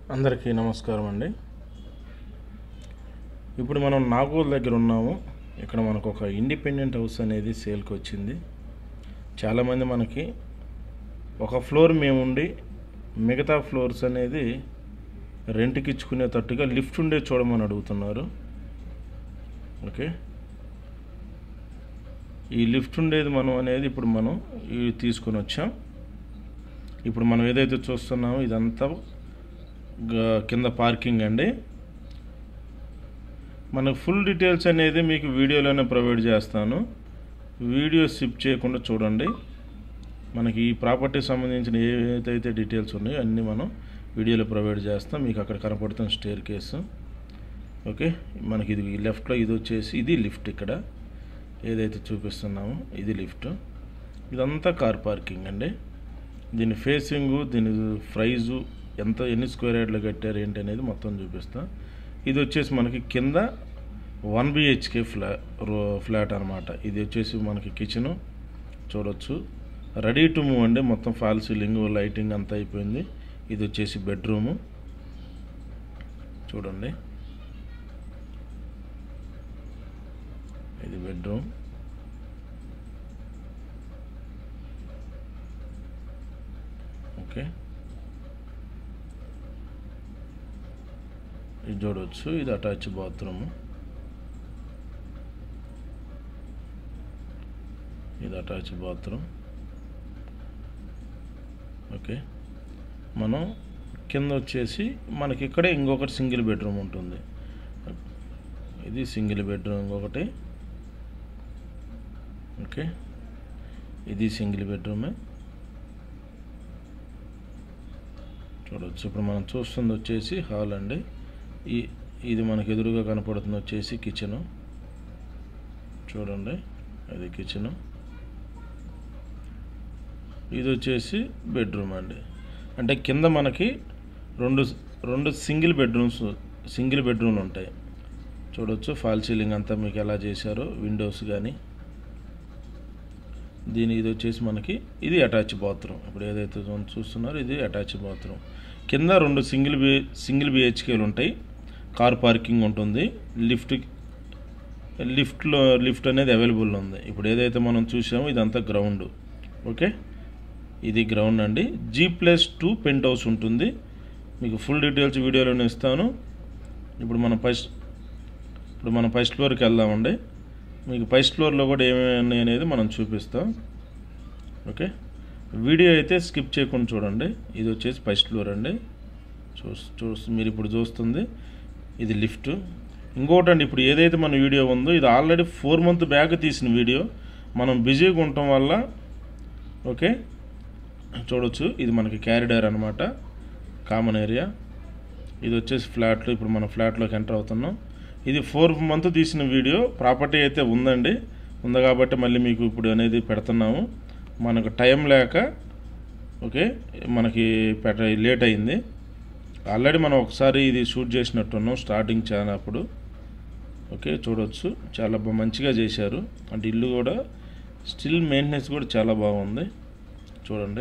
అందరికీ నమస్కారం అండి ఇప్పుడు మనం నాగోల్ దగ్గర ఉన్నాము ఇక్కడ మనకు ఒక ఇండిపెండెంట్ హౌస్ అనేది సేల్కి వచ్చింది చాలామంది మనకి ఒక ఫ్లోర్ మేముండి మిగతా ఫ్లోర్స్ అనేది రెంట్కి ఇచ్చుకునేటట్టుగా లిఫ్ట్ ఉండే చూడమని అడుగుతున్నారు ఓకే ఈ లిఫ్ట్ ఉండేది మనం అనేది ఇప్పుడు మనం ఇది తీసుకొని వచ్చాం ఇప్పుడు మనం ఏదైతే చూస్తున్నామో ఇదంతా గ- కింద పార్కింగ్ అండి మనకు ఫుల్ డీటెయిల్స్ అనేది మీకు వీడియోలోనే ప్రొవైడ్ చేస్తాను వీడియో స్కిప్ చేయకుండా చూడండి మనకి ఈ ప్రాపర్టీ సంబంధించిన ఏదైతే డీటెయిల్స్ ఉన్నాయో అన్నీ మనం వీడియోలో ప్రొవైడ్ చేస్తాం మీకు అక్కడ కనపడుతున్న స్టేర్ కేసు ఓకే మనకి ఇది లెఫ్ట్లో ఇది వచ్చేసి ఇది లిఫ్ట్ ఇక్కడ ఏదైతే చూపిస్తున్నామో ఇది లిఫ్ట్ ఇదంతా కార్ పార్కింగ్ అండి దీని ఫేసింగు దీని ప్రైజు ఎంత ఎన్ని స్క్వేర్ యార్డ్లు కట్టారు ఏంటి అనేది మొత్తం చూపిస్తా ఇది వచ్చేసి మనకి కింద వన్ బిహెచ్కే ఫ్లా రో ఫ్లాట్ అనమాట ఇది వచ్చేసి మనకి కిచెను చూడొచ్చు రెడీ టు మూవ్ అండి మొత్తం ఫాల్ సీలింగ్ లైటింగ్ అంతా అయిపోయింది ఇది వచ్చేసి బెడ్రూము చూడండి ఇది బెడ్రూమ్ ఓకే ఇది చూడవచ్చు ఇది అటాచ్ బాత్రూమ్ ఇది అటాచ్ బాత్రూమ్ ఓకే మనం కింద వచ్చేసి మనకి ఇక్కడే ఇంకొకటి సింగిల్ బెడ్రూమ్ ఉంటుంది ఇది సింగిల్ బెడ్రూమ్ ఇంకొకటి ఓకే ఇది సింగిల్ బెడ్రూమే చూడవచ్చు ఇప్పుడు మనం చూస్తుంది వచ్చేసి హాల్ అండి ఈ ఇది మనకు ఎదురుగా కనపడుతుంది వచ్చేసి కిచెను చూడండి అది కిచెను ఇది వచ్చేసి బెడ్రూమ్ అండి అంటే కింద మనకి రెండు రెండు సింగిల్ బెడ్రూమ్స్ సింగిల్ బెడ్రూమ్లు ఉంటాయి చూడొచ్చు ఫాల్ సీలింగ్ అంతా మీకు ఎలా చేశారో విండోస్ కానీ దీని ఇది వచ్చేసి మనకి ఇది అటాచ్ బాత్రూమ్ ఇప్పుడు ఏదైతే మనం చూస్తున్నారో ఇది అటాచ్ బాత్రూమ్ కింద రెండు సింగిల్ బి సింగిల్ బిహెచ్కేలు ఉంటాయి కార్ పార్కింగ్ ఉంటుంది లిఫ్ట్ లిఫ్ట్లో లిఫ్ట్ అనేది అవైలబుల్ ఉంది ఇప్పుడు ఏదైతే మనం చూసామో ఇదంతా గ్రౌండ్ ఓకే ఇది గ్రౌండ్ అండి G plus two penthouse ఉంటుంది మీకు ఫుల్ డీటెయిల్స్ వీడియోలోనే ఇస్తాను ఇప్పుడు మనం ఫస్ట్ ఇప్పుడు మనం ఫస్ట్ ఫ్లోర్కి వెళ్దామండి మీకు ఫస్ట్ ఫ్లోర్లో కూడా ఏమేమి ఉన్నాయి అనేది మనం చూపిస్తాం ఓకే వీడియో అయితే స్కిప్ చేయకుండా చూడండి ఇది వచ్చేసి ఫస్ట్ ఫ్లోర్ అండి చూ చూ మీరు ఇప్పుడు చూస్తుంది ఇది లిఫ్ట్ ఇంకోటి అండి ఇప్పుడు ఏదైతే మన వీడియో ఉందో ఇది ఆల్రెడీ ఫోర్ మంత్ బ్యాక్ తీసిన వీడియో మనం బిజీగా ఉండటం వల్ల ఓకే చూడొచ్చు ఇది మనకి క్యారిడార్ అనమాట కామన్ ఏరియా ఇది వచ్చేసి ఫ్లాట్లో ఇప్పుడు మనం ఫ్లాట్లోకి ఎంటర్ అవుతున్నాం ఇది ఫోర్ మంత్ తీసిన వీడియో ప్రాపర్టీ అయితే ఉందండి ఉంది కాబట్టి మళ్ళీ మీకు ఇప్పుడు అనేది పెడుతున్నాము మనకు టైం లేక ఓకే మనకి పెట్ట లేట్ అయింది ఆల్రెడీ మనం ఒకసారి ఇది షూట్ చేసినట్టున్నాం స్టార్టింగ్ చాలా అప్పుడు ఓకే చూడొచ్చు చాలా బా- మంచిగా చేశారు అంటే ఇల్లు కూడా స్టిల్ మెయింటెనెన్స్ కూడా చాలా బాగుంది చూడండి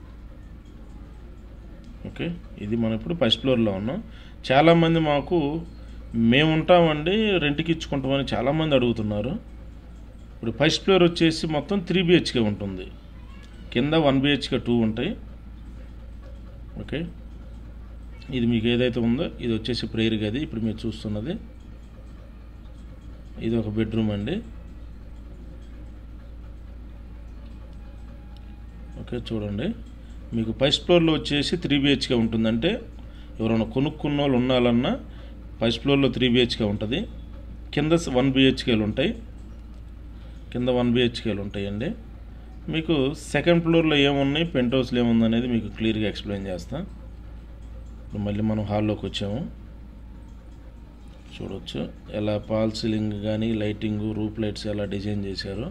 ఓకే ఇది మనం ఇప్పుడు ఫస్ట్ ఫ్లోర్లో ఉన్నాం చాలామంది మాకు మేము ఉంటామండి రెంట్కి ఇచ్చుకుంటామని చాలామంది అడుగుతున్నారు ఇప్పుడు ఫస్ట్ ఫ్లోర్ వచ్చేసి మొత్తం త్రీ బిహెచ్కే ఉంటుంది కింద వన్ బిహెచ్కే టూ ఉంటాయి ఓకే ఇది మీకు ఏదైతే ఉందో ఇది వచ్చేసి ప్రేయర్ గది ఇప్పుడు మీరు చూస్తున్నది ఇది ఒక బెడ్రూమ్ అండి ఓకే చూడండి మీకు ఫస్ట్ ఫ్లోర్లో వచ్చేసి త్రీ బిహెచ్కే ఉంటుందంటే ఎవరైనా కొనుక్కున్న వాళ్ళు ఉండాలన్నా ఫస్ట్ ఫ్లోర్లో త్రీ బిహెచ్కే ఉంటుంది కింద వన్ బిహెచ్కేలు ఉంటాయి కింద వన్ బిహెచ్కేలు ఉంటాయండి మీకు సెకండ్ ఫ్లోర్లో ఏమున్నాయి పెంట్ హౌస్లో ఏముంది అనేది మీకు క్లియర్గా ఎక్స్ప్లెయిన్ చేస్తా ఇప్పుడు మళ్ళీ మనం హాల్లోకి వచ్చాము చూడొచ్చు ఎలా పాల్ సీలింగ్ కానీ లైటింగ్ రూప్ లైట్స్ ఎలా డిజైన్ చేశారో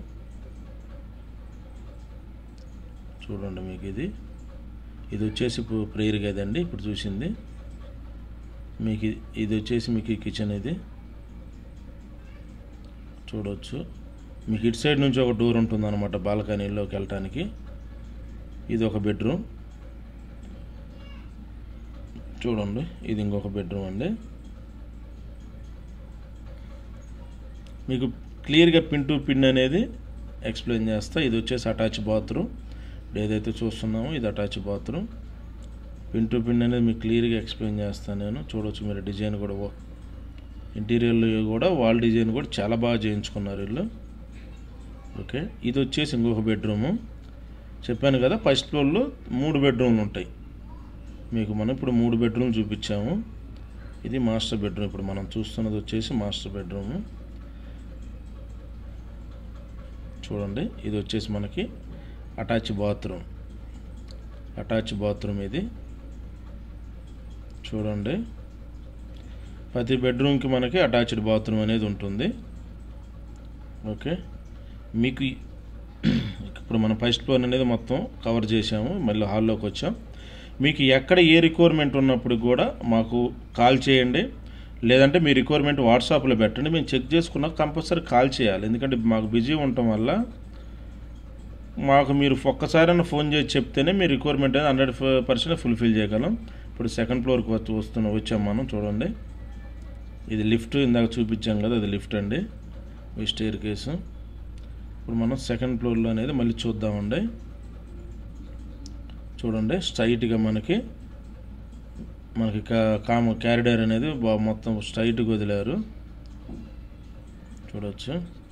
చూడండి మీకు ఇది ఇది వచ్చేసి ఇప్పుడు ప్రేయర్ గది అండి ఇప్పుడు చూసింది మీకు ఇది- ఇది వచ్చేసి మీకు ఈ కిచెన్ ఇది చూడవచ్చు మీకు ఇటు సైడ్ నుంచి ఒక డోర్ ఉంటుంది అనమాట బాల్కనీలోకి వెళ్ళటానికి ఇది ఒక బెడ్రూమ్ చూడండి ఇది ఇంకొక బెడ్రూమ్ అండి మీకు క్లియర్గా పిన్ టు పిన్ అనేది ఎక్స్ప్లెయిన్ చేస్తా ఇది వచ్చేసి అటాచ్ బాత్రూమ్ ఇప్పుడు ఏదైతే చూస్తున్నామో ఇది attach bathroom pin to pin అనేది మీకు క్లియర్గా ఎక్స్ప్లెయిన్ చేస్తాను నేను చూడవచ్చు మీరు డిజైన్ కూడా ఇంటీరియర్లో కూడా వాల్ డిజైన్ కూడా చాలా బాగా చేయించుకున్నారు వీళ్ళు ఓకే ఇది వచ్చేసి ఇంకొక బెడ్రూము చెప్పాను కదా ఫస్ట్ ఫ్లోర్లో మూడు బెడ్రూమ్లు ఉంటాయి మీకు మనం ఇప్పుడు మూడు బెడ్రూమ్ చూపించాము ఇది మాస్టర్ బెడ్రూమ్ ఇప్పుడు మనం చూస్తున్నది వచ్చేసి మాస్టర్ బెడ్రూము చూడండి ఇది వచ్చేసి మనకి అటాచ్ బాత్రూమ్ అటాచ్ బాత్రూమ్ ఇది చూడండి ప్రతి బెడ్రూమ్కి మనకి అటాచ్డ్ బాత్రూమ్ అనేది ఉంటుంది ఓకే మీకు ఈ- ఇప్పుడు మనం ఫస్ట్ ఫ్లోర్ అనేది మొత్తం కవర్ చేసాము మళ్ళీ హాల్లోకి వచ్చాం మీకు ఎక్కడ ఏ రిక్వైర్మెంట్ ఉన్నప్పుడు కూడా మాకు కాల్ చేయండి లేదంటే మీ రిక్వైర్మెంట్ వాట్సాప్లో పెట్టండి మేము చెక్ చేసుకున్నాక కంపల్సరీ కాల్ చేయాలి ఎందుకంటే మాకు బిజీ ఉండటం వల్ల మాకు మీరు ఒక్కసారైనా ఫోన్ చేసి చెప్తేనే మీ రిక్వైర్మెంట్ అనేది హండ్రెడ్ పర్సెంట్ ఫుల్ఫిల్ చేయగలం ఇప్పుడు సెకండ్ ఫ్లోర్కి వచ్చి వస్తున్న వచ్చాం మనం చూడండి ఇది లిఫ్ట్ ఇందాక చూపించాం కదా అది లిఫ్ట్ అండి ఈ స్టేర్ కేసు ఇప్పుడు మనం సెకండ్ ఫ్లోర్లో అనేది మళ్ళీ చూద్దామండి చూడండి స్ట్రైట్గా మనకి మనకి కా- కామ క్యారిడర్ అనేది బా- మొత్తం స్ట్రైట్గా వదిలారు చూడవచ్చు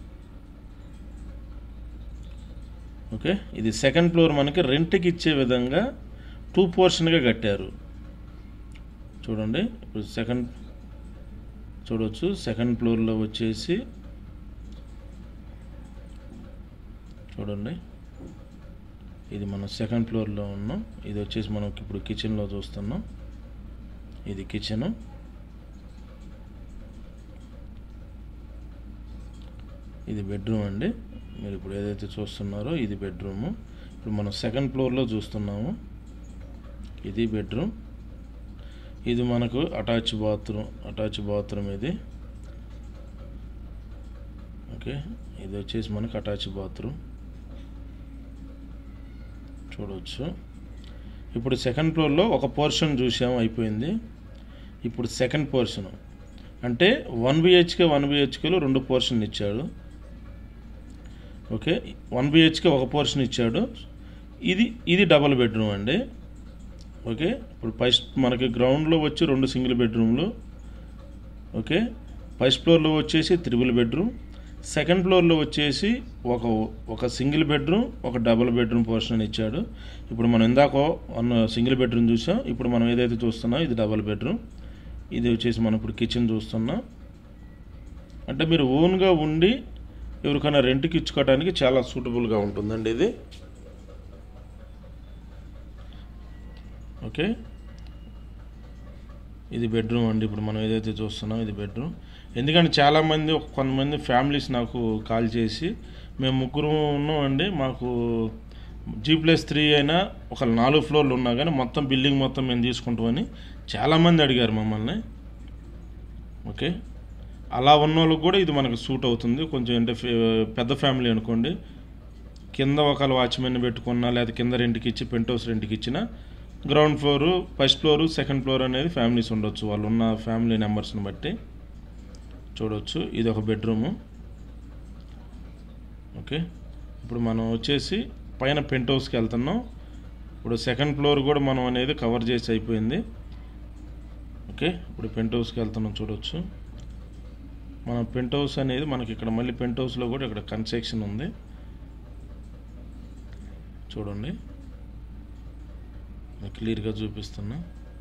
ఓకే ఇది సెకండ్ ఫ్లోర్ మనకి రెంట్కి ఇచ్చే విధంగా టూ పోర్షన్గా కట్టారు చూడండి ఇప్పుడు సెకండ్ చూడవచ్చు సెకండ్ ఫ్లోర్లో వచ్చేసి చూడండి ఇది మనం సెకండ్ ఫ్లోర్లో ఉన్నాం ఇది వచ్చేసి మనం ఇప్పుడు కిచెన్లో చూస్తున్నాం ఇది కిచెను ఇది బెడ్రూమ్ అండి మీరు ఇప్పుడు ఏదైతే చూస్తున్నారో ఇది బెడ్రూము ఇప్పుడు మనం సెకండ్ ఫ్లోర్లో చూస్తున్నాము ఇది బెడ్రూమ్ ఇది మనకు అటాచ్ బాత్రూమ్ అటాచ్ బాత్రూమ్ ఇది ఓకే ఇది వచ్చేసి మనకు అటాచ్ బాత్రూమ్ చూడవచ్చు ఇప్పుడు సెకండ్ ఫ్లోర్లో ఒక పోర్షన్ చూసాము అయిపోయింది ఇప్పుడు సెకండ్ పోర్షన్ అంటే వన్ బిహెచ్కే వన్ బిహెచ్కేలో రెండు పోర్షన్ ఇచ్చాడు ఓకే వన్ బిహెచ్కే ఒక పోర్షన్ ఇచ్చాడు ఇది ఇది డబల్ బెడ్రూమ్ అండి ఓకే ఇప్పుడు ఫస్ట్ మనకి గ్రౌండ్లో వచ్చి రెండు సింగిల్ బెడ్రూమ్లు ఓకే ఫస్ట్ ఫ్లోర్లో వచ్చేసి త్రిబుల్ బెడ్రూమ్ సెకండ్ ఫ్లోర్లో వచ్చేసి ఒక ఒక సింగిల్ బెడ్రూమ్ ఒక డబుల్ బెడ్రూమ్ పోర్షన్ ఇచ్చాడు ఇప్పుడు మనం ఇందాక వన్ సింగిల్ బెడ్రూమ్ చూసాం ఇప్పుడు మనం ఏదైతే చూస్తున్నాం ఇది డబుల్ బెడ్రూమ్ ఇది వచ్చేసి మనం ఇప్పుడు కిచెన్ చూస్తున్నాం అంటే మీరు ఓన్గా ఉండి ఎవరికైనా రెంట్కి ఇచ్చుకోవడానికి చాలా సూటబుల్గా ఉంటుందండి ఇది ఓకే ఇది బెడ్రూమ్ అండి ఇప్పుడు మనం ఏదైతే చూస్తున్నాం ఇది బెడ్రూమ్ ఎందుకంటే చాలామంది ఒక కొంతమంది ఫ్యామిలీస్ నాకు కాల్ చేసి మేము ముగ్గురు ఉన్నాం అండి మాకు జీ ప్లస్ త్రీ అయినా ఒక నాలుగు ఫ్లోర్లు ఉన్నా కానీ మొత్తం బిల్డింగ్ మొత్తం మేము తీసుకుంటామని చాలామంది అడిగారు మమ్మల్ని ఓకే అలా ఉన్న వాళ్ళకి కూడా ఇది మనకు సూట్ అవుతుంది కొంచెం అంటే ఫే- పెద్ద ఫ్యామిలీ అనుకోండి కింద ఒకళ్ళు వాచ్మెన్ పెట్టుకున్నా లేదా కింద రెంట్కి ఇచ్చి పెంట్ హౌస్ రెంట్కి ఇచ్చిన ground floor first floor second floor అనేది ఫ్యామిలీస్ ఉండొచ్చు వాళ్ళు ఉన్న ఫ్యామిలీ నెంబర్స్ని బట్టి చూడవచ్చు ఇది ఒక బెడ్రూము ఓకే ఇప్పుడు మనం వచ్చేసి పైన పెంట్ హౌస్కి వెళ్తున్నాం ఇప్పుడు సెకండ్ ఫ్లోర్ కూడా మనం అనేది కవర్ చేసి అయిపోయింది ఓకే ఇప్పుడు పెంట్ హౌస్కి వెళ్తున్నాం చూడవచ్చు మన పెంట్ హౌస్ అనేది మనకి ఇక్కడ మళ్ళీ పెంట్ హౌస్లో కూడా ఇక్కడ కన్స్ట్రక్షన్ ఉంది చూడండి నేను క్లియర్గా చూపిస్తున్నా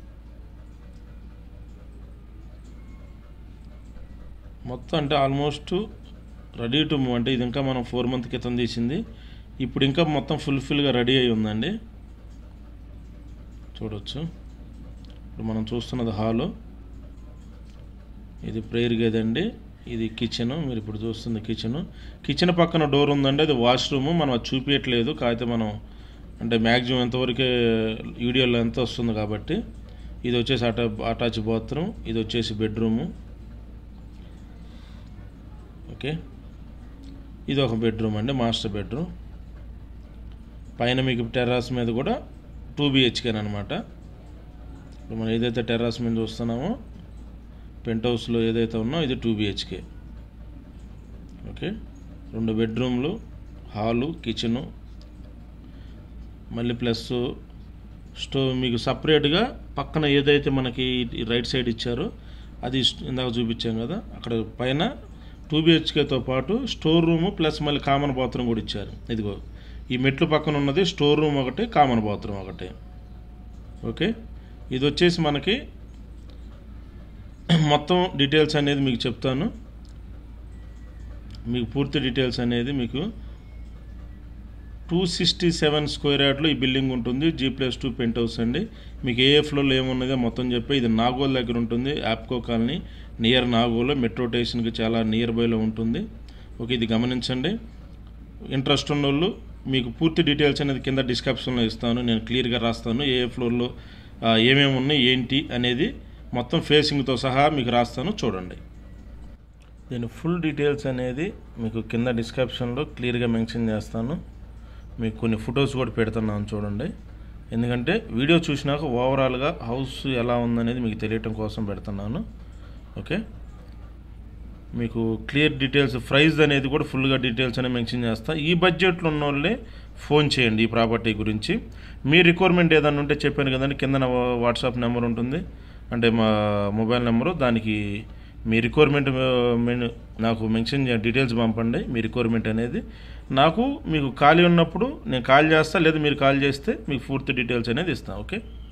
మొత్తం అంటే ఆల్మోస్ట్ రెడీ టు మూవ్ అంటే ఇది ఇంకా మనం ఫోర్ మంత్ క్రితం తీసింది ఇప్పుడు ఇంకా మొత్తం ఫుల్ఫిల్గా రెడీ అయి ఉందండి చూడవచ్చు ఇప్పుడు మనం చూస్తున్నది హాలు ఇది ప్రేయర్ గది అండి ఇది కిచెన్ మీరు ఇప్పుడు చూస్తుంది కిచెన్ కిచెన్ పక్కన డోర్ ఉందండి అది వాష్రూమ్ మనం అది చూపించట్లేదు కాకపోతే మనం అంటే మ్యాక్సిమం ఎంతవరకే వీడియోలో ఎంత వస్తుంది కాబట్టి ఇది వచ్చేసి అటా అటాచ్ బాత్రూమ్ ఇది వచ్చేసి బెడ్రూము ఓకే ఇది ఒక బెడ్రూమ్ అండి మాస్టర్ బెడ్రూమ్ పైన మీకు టెర్రాస్ మీద కూడా టూ బిహెచ్కే అనమాట ఇప్పుడు మనం ఏదైతే టెర్రస్ మీద చూస్తున్నామో పెంట్ హౌస్లో ఏదైతే ఉన్నో ఇది టూ బిహెచ్కే ఓకే రెండు బెడ్రూమ్లు హాలు కిచెను మళ్ళీ ప్లస్ స్టోవ్ మీకు సపరేట్గా పక్కన ఏదైతే మనకి ఈ రైట్ సైడ్ ఇచ్చారో అది స్ట్- ఇందాక చూపించాం కదా అక్కడ పైన టూ బిహెచ్కేతో పాటు స్టోర్ రూము ప్లస్ మళ్ళీ కామన్ బాత్రూమ్ కూడా ఇచ్చారు ఇదిగో ఈ మెట్లు పక్కన ఉన్నది స్టోర్ రూమ్ ఒకటి కామన్ బాత్రూమ్ ఒకటి ఓకే ఇది వచ్చేసి మనకి మొత్తం డీటెయిల్స్ అనేది మీకు చెప్తాను మీకు పూర్తి డీటెయిల్స్ అనేది మీకు టూ సిక్స్టీ సెవెన్ స్క్వేర్ యార్డ్లో ఈ బిల్డింగ్ ఉంటుంది G plus two penthouse అండి మీకు ఏ ఏ ఫ్లోర్లో ఏమున్నదో మొత్తం చెప్పి ఇది నాగోల్ దగ్గర ఉంటుంది యాప్కో కాలనీ నియర్ నాగోలో మెట్రో స్టేషన్కి చాలా నియర్ బైలో ఉంటుంది ఓకే ఇది గమనించండి ఇంట్రెస్ట్ ఉన్న వాళ్ళు మీకు పూర్తి డీటెయిల్స్ అనేది కింద డిస్క్రిప్షన్లో ఇస్తాను నేను క్లియర్గా రాస్తాను ఏ ఏ ఫ్లోర్లో ఆ, ఏమేమి ఉన్నాయి ఏంటి అనేది మొత్తం ఫేసింగ్తో సహా మీకు రాస్తాను చూడండి దీని ఫుల్ డీటెయిల్స్ అనేది మీకు కింద డిస్క్రిప్షన్లో క్లియర్గా మెన్షన్ చేస్తాను మీకు కొన్ని ఫొటోస్ కూడా పెడుతున్నాను చూడండి ఎందుకంటే వీడియో చూసినాక ఓవరాల్గా హౌస్ ఎలా ఉందనేది మీకు తెలియటం కోసం పెడుతున్నాను ఓకే మీకు క్లియర్ డీటెయిల్స్ ప్రైస్ అనేది కూడా ఫుల్గా డీటెయిల్స్ అనేది మెన్షన్ చేస్తా ఈ బడ్జెట్లో ఉన్న వాళ్ళే ఫోన్ చేయండి ఈ ప్రాపర్టీ గురించి మీ రిక్వైర్మెంట్ ఏదైనా ఉంటే చెప్పాను కదండి కింద నా వాట్సాప్ నెంబర్ ఉంటుంది అంటే మా మొబైల్ నెంబరు దానికి మీ రిక్వైర్మెంట్ మెను నాకు మెన్షన్ చేయండి డీటెయిల్స్ పంపండి మీ రిక్వైర్మెంట్ అనేది నాకు మీకు ఖాళీ ఉన్నప్పుడు నేను కాల్ చేస్తా లేదా మీరు కాల్ చేస్తే మీకు పూర్తి డీటెయిల్స్ అనేది ఇస్తాను ఓకే